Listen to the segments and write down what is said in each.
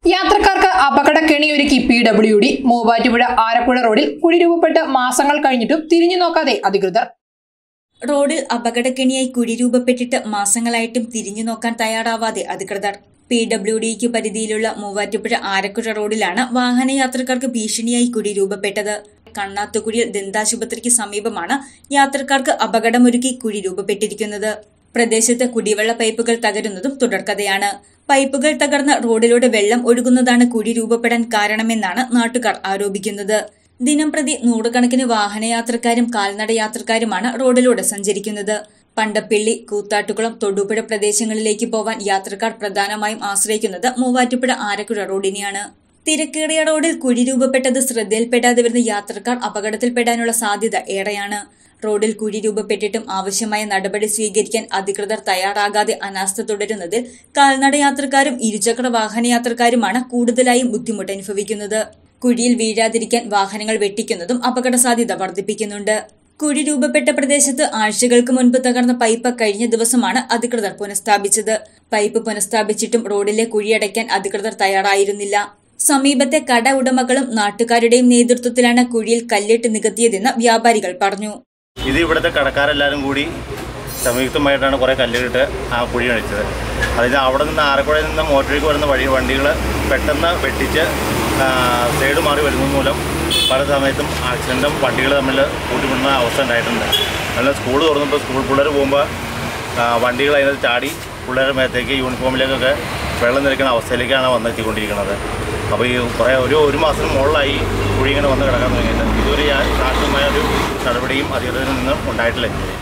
യാത്രക്കാർക്ക് അപകടക്കെണിയൊരുക്കി P W D Muvattupuzha Alappuzha റോഡിൽ കുഴി രൂപപ്പെട്ട് മാസങ്ങൾ കഴിഞ്ഞിട്ടും തിരിഞ്ഞു നോക്കാതെ അധികൃതർ റോഡിൽ അപകടക്കെണിയായി കുഴി രൂപപ്പെട്ടിട്ട് മാസങ്ങളായിട്ടും തിരിഞ്ഞു നോക്കാൻ തയ്യാറാവാതെ അധികൃതർ പി ഡബ്ല്യു ഡിക്ക് പരിധിയിലുള്ള മൂവാറ്റുപുഴ ആരക്കുഴ റോഡിലാണ് വാഹനയാത്രക്കാർക്ക് ഭീഷണിയായി കുഴി രൂപപ്പെട്ടത് കണ്ണാത്തുകുഴിയിൽ ദന്താശുപത്രിക്ക് സമീപമാണ് യാത്രക്കാർക്ക് അപകടമൊരുക്കി കുഴി രൂപപ്പെട്ടിരിക്കുന്നത് പ്രദേശത്ത് കുടിവെള്ള പൈപ്പുകൾ തകരുന്നതും തുടർക്കഥയാണ് പൈപ്പുകൾ തകർന്ന് റോഡിലൂടെ വെള്ളം ഒഴുകുന്നതാണ് കുഴി രൂപപ്പെടാൻ കാരണമെന്നാണ് നാട്ടുകാർ ആരോപിക്കുന്നത് ദിനംപ്രതി നൂറുകണക്കിന് വാഹനയാത്രക്കാരും കാൽനട യാത്രക്കാരുമാണ് റോഡിലൂടെ സഞ്ചരിക്കുന്നത് പണ്ടപ്പിള്ളി കൂത്താട്ടുകുളം തൊടുപുഴ പ്രദേശങ്ങളിലേക്ക് പോവാൻ യാത്രക്കാർ പ്രധാനമായും ആശ്രയിക്കുന്നത് മൂവാറ്റുപുഴ ആരക്കുഴ റോഡിനെയാണ് തിരക്കേറിയ റോഡിൽ കുഴി രൂപപ്പെട്ടത് ശ്രദ്ധയിൽപ്പെടാതെ വരുന്ന യാത്രക്കാർ അപകടത്തിൽപ്പെടാനുള്ള സാധ്യത ഏറെയാണ് റോഡിൽ കുഴി രൂപപ്പെട്ടിട്ടും ആവശ്യമായ നടപടി സ്വീകരിക്കാൻ അധികൃതർ തയ്യാറാകാതെ അനാസ്ഥ തുടരുന്നതിൽ കാൽനട യാത്രക്കാരും ഇരുചക്ര വാഹനയാത്രക്കാരുമാണ് കൂടുതലായും ബുദ്ധിമുട്ട് അനുഭവിക്കുന്നത് കുഴിയിൽ വീഴാതിരിക്കാൻ വാഹനങ്ങൾ വെട്ടിക്കുന്നതും അപകട സാധ്യത വർദ്ധിപ്പിക്കുന്നുണ്ട് കുഴി രൂപപ്പെട്ട പ്രദേശത്ത് ആഴ്ചകൾക്ക് മുൻപ് തകർന്ന പൈപ്പ് കഴിഞ്ഞ ദിവസമാണ് അധികൃതർ പുനഃസ്ഥാപിച്ചത് പൈപ്പ് പുനഃസ്ഥാപിച്ചിട്ടും റോഡിലെ കുഴിയടയ്ക്കാൻ അധികൃതർ തയ്യാറായിരുന്നില്ല സമീപത്തെ കട ഉടമകളും നാട്ടുകാരുടെയും നേതൃത്വത്തിലാണ് കുഴിയിൽ കല്ലിട്ട് നികത്തിയതെന്ന് വ്യാപാരികൾ പറഞ്ഞു ഇത് ഇവിടുത്തെ കടക്കാരെല്ലാവരും കൂടി സംയുക്തമായിട്ടാണ് കുറേ കല്ലുകിട്ട് ആ കുഴി അടിച്ചത് അതായത് അവിടെ നിന്ന് ആലപ്പുഴയിൽ നിന്ന് മോട്ടോറിക്ക് വരുന്ന വഴി വണ്ടികൾ പെട്ടെന്ന് വെട്ടിച്ച് ആ, സൈഡ് മാറി വരുന്നത് മൂലം പല സമയത്തും ആക്സിഡൻറ്റും വണ്ടികൾ തമ്മിൽ കൂട്ടിമുട്ടുന്ന അവസ്ഥ ഉണ്ടായിട്ടുണ്ട് നല്ല സ്കൂൾ തുറന്നപ്പോൾ സ്കൂൾ പിള്ളേർ പോകുമ്പോൾ ആ, വണ്ടികൾ അതിനകത്ത് ചാടി പിള്ളേരുടെ മേത്തേക്ക് യൂണിഫോമിലേക്കൊക്കെ വെള്ളം നിൽക്കുന്ന അവസ്ഥയിലേക്കാണ് വന്നെത്തിക്കൊണ്ടിരിക്കുന്നത് അപ്പോൾ ഈ കുറേ ഒരു ഒരു മാസത്തിന് മുകളിലായി കുഴി ഇങ്ങനെ വന്ന് കിടക്കാൻ തുടങ്ങിയിട്ട് ഇതുവരെ യാ- ശാശ്വതമായ ഒരു നടപടിയും അധികൃതരിൽ നിന്നും ഉണ്ടായിട്ടില്ല ഇതുവരെ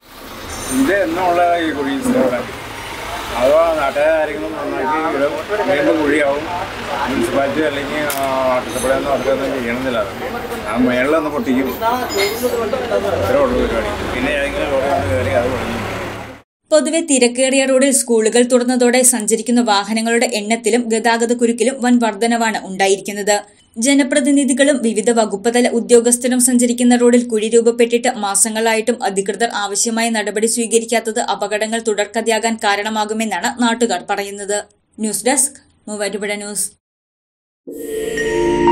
ഇത് എന്നുള്ള ഈ കുഴി ഇവിടെ അതോ നാട്ടുകാരെങ്കിലും നന്നാക്കി ഇവിടെ വീണ്ടും കുഴിയാവും മുനിസിപ്പാലിറ്റി അല്ലെങ്കിൽ വാട്ടർസപ്ലൈയൊന്നും അവർക്കൊന്നും ചെയ്യണമെന്നില്ല അത്. ആ മേളിലൊന്ന് പൊട്ടിക്കും ഇത്രേ ഉള്ളൂ പരിപാടി പിന്നെ ഏതെങ്കിലും റോഡ് വന്ന് കയറി അത് പൊളിഞ്ഞു പൊതുവെ തിരക്കേറിയ റോഡിൽ സ്കൂളുകൾ തുറന്നതോടെ സഞ്ചരിക്കുന്ന വാഹനങ്ങളുടെ എണ്ണത്തിലും ഗതാഗത കുരുക്കിലും വൻ വർധനവാണ് ഉണ്ടായിരിക്കുന്നത് ജനപ്രതിനിധികളും വിവിധ വകുപ്പുതല ഉദ്യോഗസ്ഥരും സഞ്ചരിക്കുന്ന റോഡിൽ കുഴി രൂപപ്പെട്ടിട്ട് മാസങ്ങളായിട്ടും അധികൃതർ ആവശ്യമായ നടപടി സ്വീകരിക്കാത്തത് അപകടങ്ങൾ തുടർക്കഥയാകാൻ കാരണമാകുമെന്നാണ് നാട്ടുകാർ പറയുന്നത് ന്യൂസ് ഡെസ്ക് മൂവാറ്റുപുഴ ന്യൂസ്